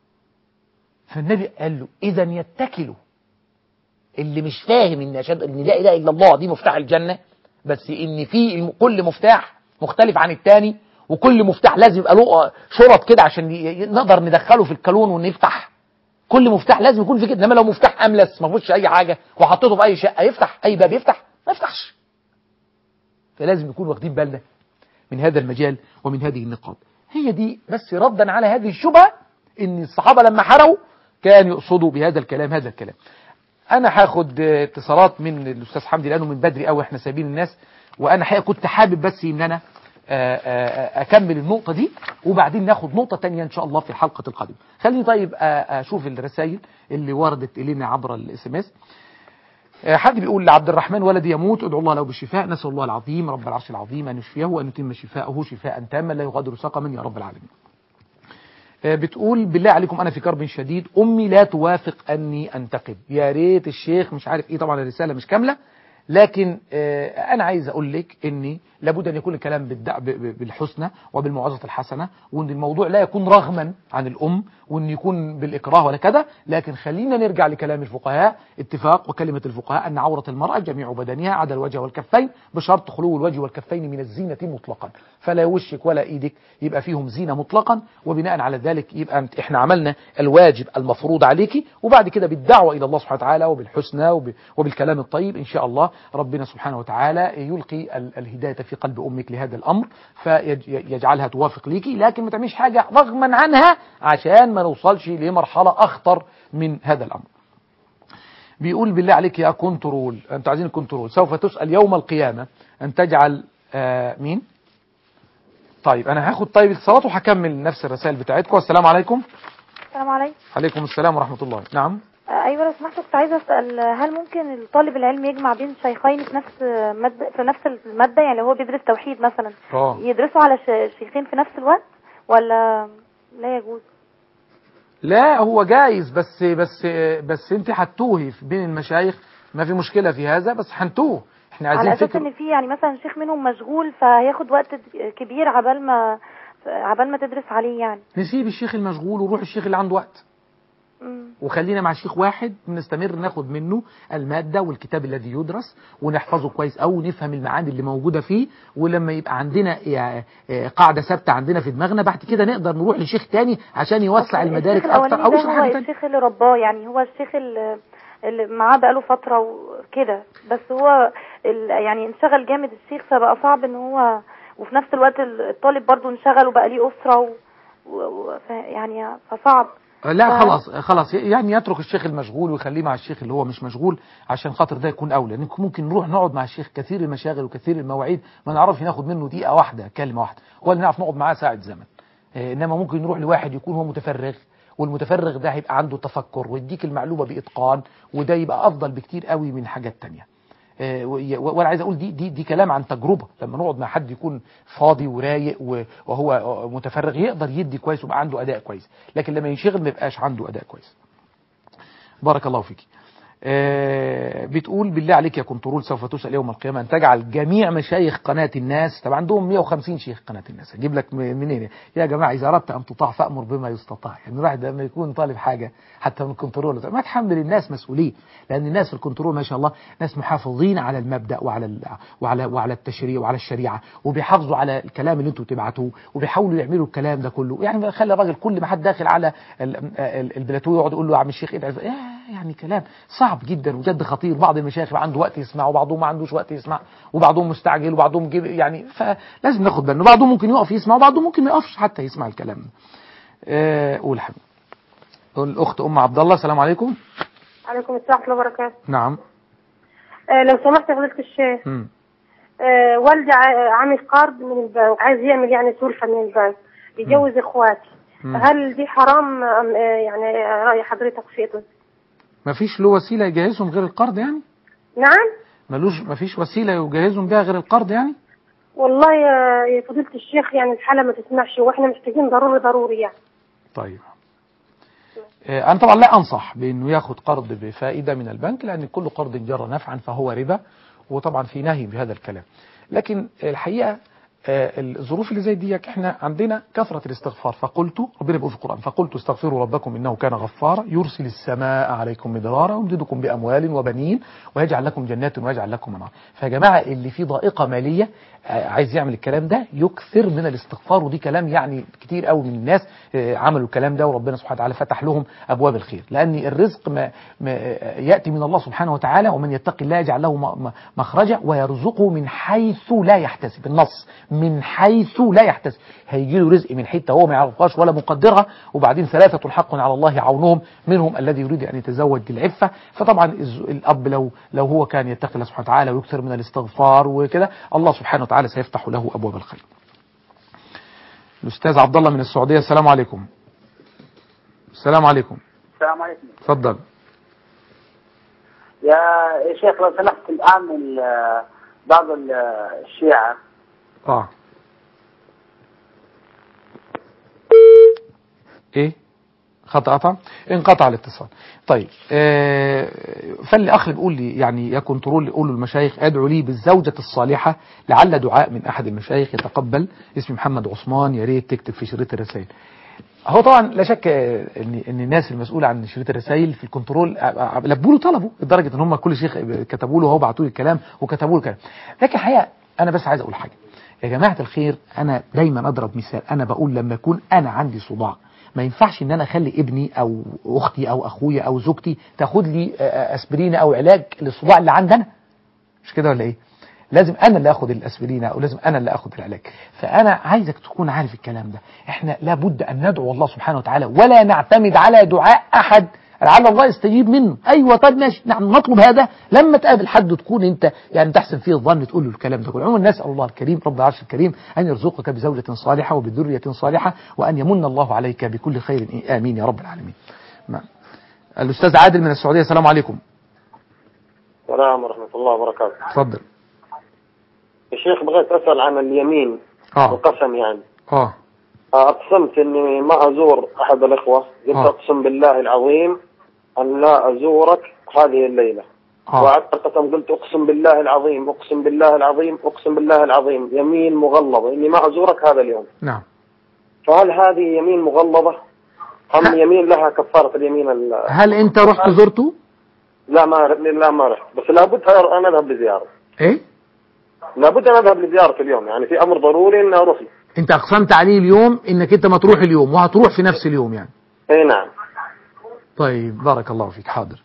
فالنبي قال له اذا يتكلوا اللي مش فاهم ان اشهد ان لا اله الا الله دي مفتاح الجنه بس ان في الم- كل مفتاح مختلف عن التاني وكل مفتاح لازم يبقى له شرط كده عشان ي- ي- نقدر ندخله في الكالون ونفتح كل مفتاح لازم يكون في كده انما لو مفتاح املس ما فيهوش اي حاجه وحطيته في اي شقه يفتح اي باب يفتح ما يفتحش فلازم نكون واخدين بالنا من هذا المجال ومن هذه النقاط هي دي بس ردا على هذه الشبهه ان الصحابه لما حروا كان يقصدوا بهذا الكلام هذا الكلام انا هاخد آه، اتصالات من الاستاذ حمدي لانه من بدري قوي احنا سايبين الناس وانا حقيقه كنت حابب بس ان انا آه، آه، اكمل النقطه دي وبعدين ناخد نقطه تانية ان شاء الله في الحلقه القادمه خليني طيب آه، اشوف الرسائل اللي وردت الينا عبر الاس ام اس آه، حد بيقول لعبد الرحمن ولدي يموت ادعو الله له بالشفاء نسال الله العظيم رب العرش العظيم ان يشفيه وان يتم شفاءه شفاء تاما لا يغادر سقما يا رب العالمين آه، بتقول بالله عليكم انا في كرب شديد امي لا توافق اني انتقد يا ريت الشيخ مش عارف ايه طبعا الرساله مش كامله لكن آه، انا عايز اقول لك اني لابد ان يكون الكلام بالدع- ب- ب- بالحسنى وبالموعظه الحسنه وان الموضوع لا يكون رغما عن الام وان يكون بالاكراه ولا كذا لكن خلينا نرجع لكلام الفقهاء اتفاق وكلمه الفقهاء ان عوره المراه جميع بدنها عدا الوجه والكفين بشرط خلو الوجه والكفين من الزينه مطلقا فلا وشك ولا ايدك يبقى فيهم زينه مطلقا وبناء على ذلك يبقى أنت- احنا عملنا الواجب المفروض عليكي وبعد كده بالدعوه الى الله سبحانه وتعالى وبالحسنى وب- وبالكلام الطيب ان شاء الله ربنا سبحانه وتعالى يلقي ال- الهدايه في قلب امك لهذا الامر فيجعلها توافق ليكي لكن ما تعمليش حاجه رغما عنها عشان ما نوصلش لمرحله اخطر من هذا الامر. بيقول بالله عليك يا كنترول انتوا عايزين كنترول سوف تسال يوم القيامه ان تجعل آه مين؟ طيب انا هاخد طيب اتصالات وهكمل نفس الرسائل بتاعتكم السلام عليكم السلام عليكم عليكم السلام ورحمه الله نعم آه، ايوه لو سمحت كنت عايزه اسال هل ممكن الطالب العلم يجمع بين شيخين في نفس ماده في نفس الماده يعني لو هو بيدرس توحيد مثلا اه يدرسوا على ش- شيخين في نفس الوقت ولا لا يجوز لا هو جايز بس بس بس انت هتوهي في- بين المشايخ ما في مشكله في هذا بس هنتوه احنا عايزين على اساس فكر ان في يعني مثلا شيخ منهم مشغول فهياخد وقت كبير عبال ما عبال ما تدرس عليه يعني نسيب الشيخ المشغول ونروح الشيخ اللي عنده وقت مم. وخلينا مع شيخ واحد نستمر ناخد منه المادة والكتاب الذي يدرس ونحفظه كويس أو نفهم المعاني اللي موجودة فيه ولما يبقى عندنا يعني قاعدة ثابتة عندنا في دماغنا بعد كده نقدر نروح لشيخ تاني عشان يوسع أصل المدارك الشيخ أكتر الأولاني أو ده يشرح هو حاجة تانية الشيخ اللي رباه يعني هو الشيخ اللي, اللي معاه بقاله فترة وكده بس هو ال- يعني انشغل جامد الشيخ فبقى صعب ان هو وفي نفس الوقت الطالب برضو انشغل وبقى ليه أسرة و... و... و... ف- يعني فصعب لا ف- خلاص خلاص يعني يترك الشيخ المشغول ويخليه مع الشيخ اللي هو مش مشغول عشان خاطر ده يكون اولى لان ممكن نروح نقعد مع الشيخ كثير المشاغل وكثير المواعيد ما نعرفش ناخد منه دقيقه واحده كلمه واحده ولا نعرف نقعد معاه ساعه زمن آه، انما ممكن نروح لواحد يكون هو متفرغ والمتفرغ ده هيبقى عنده تفكر ويديك المعلومه باتقان وده يبقى افضل بكتير قوي من حاجات تانية آه، وي- وانا عايز اقول دي دي دي كلام عن تجربه لما نقعد مع حد يكون فاضي ورايق و- وهو متفرغ يقدر يدي كويس ويبقى عنده اداء كويس لكن لما ينشغل ما يبقاش عنده اداء كويس بارك الله فيك آه، بتقول بالله عليك يا كنترول سوف تسأل يوم القيامة أن تجعل جميع مشايخ قناة الناس طبعا عندهم 150 شيخ قناة الناس أجيب لك م- منين يا جماعة إذا أردت أن تطاع فأمر بما يستطاع يعني الواحد لما يكون طالب حاجة حتى من الكنترول ما تحمل الناس مسؤولية لأن الناس في الكنترول ما شاء الله ناس محافظين على المبدأ وعلى ال- وعلى وعلى التشريع وعلى الشريعة وبيحافظوا على الكلام اللي انتوا بتبعتوه وبيحاولوا يعملوا الكلام ده كله يعني خلي الراجل كل ما حد داخل على ال- ال- البلاتو يقعد يقول له يا عم الشيخ ادعي يا يعني كلام صعب جدا وجد خطير بعض المشايخ يبقى عنده وقت يسمع وبعضهم ما عندوش وقت يسمع وبعضهم مستعجل وبعضهم جيب يعني فلازم ناخد بالنا بعضهم ممكن يقف يسمع وبعضهم ممكن ما يقفش حتى يسمع الكلام ده. آه، قول حبيبي الاخت ام عبد الله السلام عليكم عليكم السلام ورحمة الله وبركاته نعم آه لو سمحت يا فضيلة الشيخ مم. آه والدي ع- عامل قرض من البنك عايز يعمل يعني سلفة من البنك يجوز اخواتي مم. هل دي حرام أم آه يعني آه، رأي حضرتك في إيه؟ ما فيش له وسيله يجهزهم غير القرض يعني نعم ملوش ما فيش وسيله يجهزهم بها غير القرض يعني والله يا يا فضيلة الشيخ يعني الحالة ما تسمحش واحنا محتاجين ضروري ضروري يعني طيب آه، أنا طبعا لا أنصح بأنه ياخد قرض بفائدة من البنك لأن كل قرض جر نفعا فهو ربا وطبعا في نهي بهذا الكلام لكن الحقيقة آه، الظروف اللي زي دي احنا عندنا كثرة الاستغفار فقلت ربنا بيقول في القرآن فقلت استغفروا ربكم إنه كان غفارا يرسل السماء عليكم مدرارا ويمددكم بأموال وبنين ويجعل لكم جنات ويجعل لكم أنهار فيا جماعة اللي فيه ضائقة مالية آه، عايز يعمل الكلام ده يكثر من الاستغفار ودي كلام يعني كتير قوي من الناس آه، عملوا الكلام ده وربنا سبحانه وتعالى فتح لهم ابواب الخير لان الرزق ما ما آه، ياتي من الله سبحانه وتعالى ومن يتق الله يجعل له م- م- مخرجا ويرزقه من حيث لا يحتسب النص من حيث لا يحتسب هيجي له رزق من حته هو ما يعرفهاش ولا مقدرها وبعدين ثلاثه حق على الله عونهم منهم الذي يريد ان يتزوج العفه فطبعا الز- الاب لو لو هو كان يتقي الله سبحانه وتعالى ويكثر من الاستغفار وكده الله سبحانه وتعالى سيفتح له ابواب الخير الأستاذ عبد الله من السعودية السلام عليكم السلام عليكم السلام عليكم تفضل يا يا شيخ لو سمحت الآن ال- بعض ال- الشيعة اه ايه خط قطع انقطع الاتصال طيب آه فالاخ بيقول لي يعني يا كنترول يقول للمشايخ ادعوا لي بالزوجة الصالحة لعل دعاء من احد المشايخ يتقبل اسمي محمد عثمان يا ريت تكتب في شريط الرسائل هو طبعا لا شك آه، ان ان الناس المسؤوله عن شريط الرسائل في الكنترول آه، آه، لبوا له طلبه لدرجه ان هم كل شيخ كتبوا له وهو بعتوا لي الكلام وكتبوا له الكلام لكن الحقيقه انا بس عايز اقول حاجه يا جماعه الخير انا دايما اضرب مثال انا بقول لما يكون انا عندي صداع ما ينفعش ان انا اخلي ابني او اختي او اخويا او زوجتي تاخد لي آه، آه، اسبرين او علاج للصداع اللي عندنا مش كده ولا ايه لازم انا اللي اخد الاسبرين او لازم انا اللي اخد العلاج فانا عايزك تكون عارف الكلام ده احنا لابد ان ندعو الله سبحانه وتعالى ولا نعتمد على دعاء احد لعل الله يستجيب منه ايوه طيب ماشي نعم نطلب هذا لما تقابل حد تكون انت يعني تحسن فيه الظن تقول له الكلام ده كله عموما نسال الله الكريم رب العرش الكريم ان يرزقك بزوجه صالحه وبذريه صالحه وان يمن الله عليك بكل خير امين يا رب العالمين نعم الأستاذ عادل من السعودية السلام عليكم السلام ورحمة الله وبركاته اتفضل يا شيخ بغيت أسأل عن اليمين اه القسم يعني اه أقسمت إني ما أزور أحد الإخوة قلت آه. أقسم بالله العظيم أن لا أزورك هذه الليلة اه وعدت القسم قلت أقسم بالله العظيم أقسم بالله العظيم أقسم بالله العظيم يمين مغلظة إني ما أزورك هذا اليوم نعم فهل هذه يمين مغلظة أم يمين لها كفارة اليمين ال- هل أنت رحت زرته؟ لا ما لا ما رحت بس لابد أن أذهب لزيارة إيه؟ لابد أن أذهب لزيارة اليوم يعني في أمر ضروري إني أروح له أنت أقسمت عليه اليوم إنك أنت ما تروح اليوم وهتروح في نفس اليوم يعني أي نعم طيب بارك الله فيك حاضر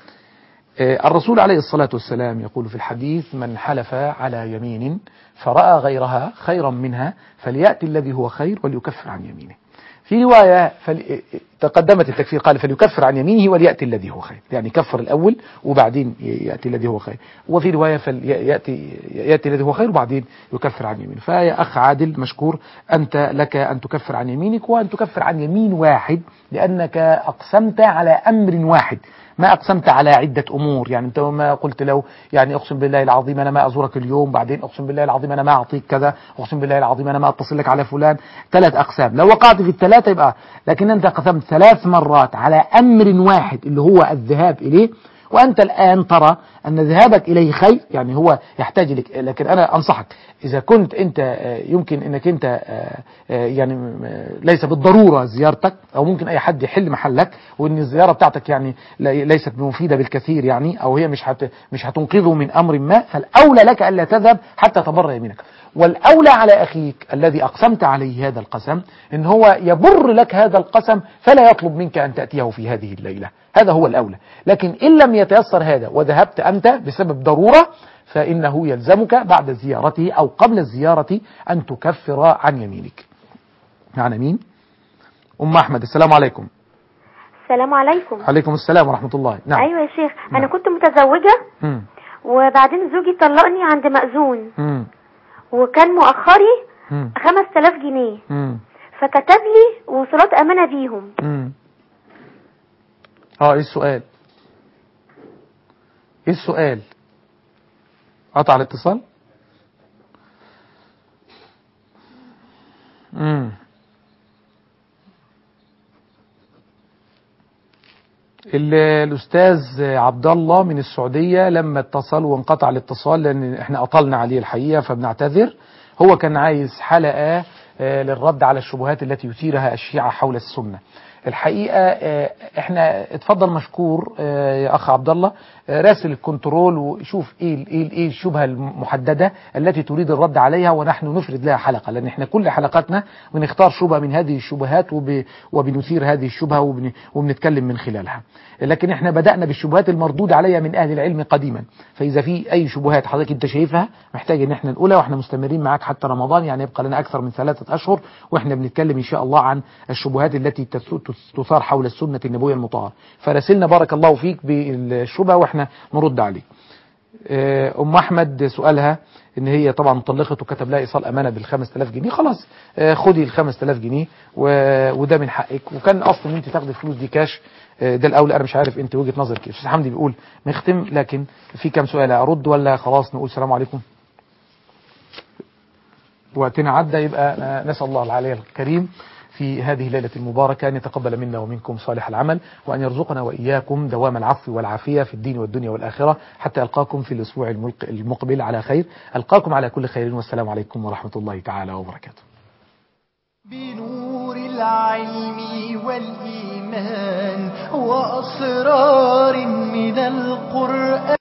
آه، الرسول عليه الصلاة والسلام يقول في الحديث من حلف على يمين فرأى غيرها خيرا منها فليأتي الذي هو خير وليكفر عن يمينه في رواية فل... آه، تقدمت التكفير قال فليكفر عن يمينه وليأتي الذي هو خير يعني كفر الأول وبعدين يأتي الذي هو خير وفي رواية فليأتي يأتي الذي هو خير وبعدين يكفر عن يمينه فيا أخ عادل مشكور أنت لك أن تكفر عن يمينك وأن تكفر عن يمين واحد لأنك أقسمت على أمر واحد ما أقسمت على عدة أمور يعني أنت ما قلت له يعني أقسم بالله العظيم أنا ما أزورك اليوم بعدين أقسم بالله العظيم أنا ما أعطيك كذا أقسم بالله العظيم أنا ما أتصل لك على فلان ثلاث أقسام لو وقعت في الثلاثة يبقى لكن أنت قسمت ثلاث مرات على أمر واحد اللي هو الذهاب إليه وأنت الآن ترى أن ذهابك إليه خير يعني هو يحتاج لك لكن أنا أنصحك إذا كنت أنت آه، يمكن أنك أنت آه، آه، يعني آه، ليس بالضرورة زيارتك أو ممكن أي حد يحل محلك وأن الزيارة بتاعتك يعني لي- ليست مفيدة بالكثير يعني أو هي مش هت مش هتنقذه من أمر ما فالأولى لك ألا تذهب حتى تبر يمينك والأولى على أخيك الذي أقسمت عليه هذا القسم إن هو يبر لك هذا القسم فلا يطلب منك أن تأتيه في هذه الليلة هذا هو الأولى لكن إن لم يتيسر هذا وذهبت أنت بسبب ضرورة فإنه يلزمك بعد زيارته أو قبل الزيارة أن تكفر عن يمينك معنا مين؟ أم أحمد السلام عليكم السلام عليكم عليكم السلام ورحمة الله نعم ايوه يا شيخ نعم. انا كنت متزوجه مم. وبعدين زوجي طلقني عند مأذون مم. وكان مؤخري مم. 5000 جنيه مم. فكتب لي وصولات امانه بيهم مم. اه ايه السؤال ايه السؤال قطع الاتصال مم. ال- الاستاذ عبد الله من السعوديه لما اتصل وانقطع الاتصال لان احنا اطلنا عليه الحقيقه فبنعتذر هو كان عايز حلقه آه، للرد على الشبهات التي يثيرها الشيعه حول السنه الحقيقه آه، احنا اتفضل مشكور آه، يا اخ عبد الله آه، راسل الكنترول وشوف ايه ال- ايه ال- ايه الشبهه المحدده التي تريد الرد عليها ونحن نفرد لها حلقه لان احنا كل حلقاتنا بنختار شبهه من هذه الشبهات وب وبنثير هذه الشبهه وبن وبنتكلم من خلالها لكن احنا بدانا بالشبهات المردوده عليها من اهل العلم قديما فاذا في اي شبهات حضرتك انت شايفها محتاج ان احنا نقولها واحنا مستمرين معاك حتى رمضان يعني يبقى لنا اكثر من ثلاثه اشهر واحنا بنتكلم ان شاء الله عن الشبهات التي تس- تس- تثار حول السنه النبويه المطهره فراسلنا بارك الله فيك بالشبهه واحنا نرد عليك آه، ام احمد سؤالها ان هي طبعا طلقت وكتب لها ايصال امانه بال 5000 جنيه خلاص آه، خدي ال 5000 جنيه و- وده من حقك وكان اصلا ان انت تاخدي الفلوس دي كاش آه، ده الاولى انا مش عارف انت وجهه نظرك ايه استاذ حمدي بيقول نختم لكن في كام سؤال ارد ولا خلاص نقول السلام عليكم وقتنا عدى يبقى آه، نسال الله العلي الكريم في هذه الليلة المباركة أن يتقبل منا ومنكم صالح العمل وأن يرزقنا وإياكم دوام العفو والعافية في الدين والدنيا والآخرة حتى ألقاكم في الأسبوع الملق- المقبل على خير ألقاكم على كل خير والسلام عليكم ورحمة الله تعالى وبركاته بنور العلم والإيمان وأسرار من القرآن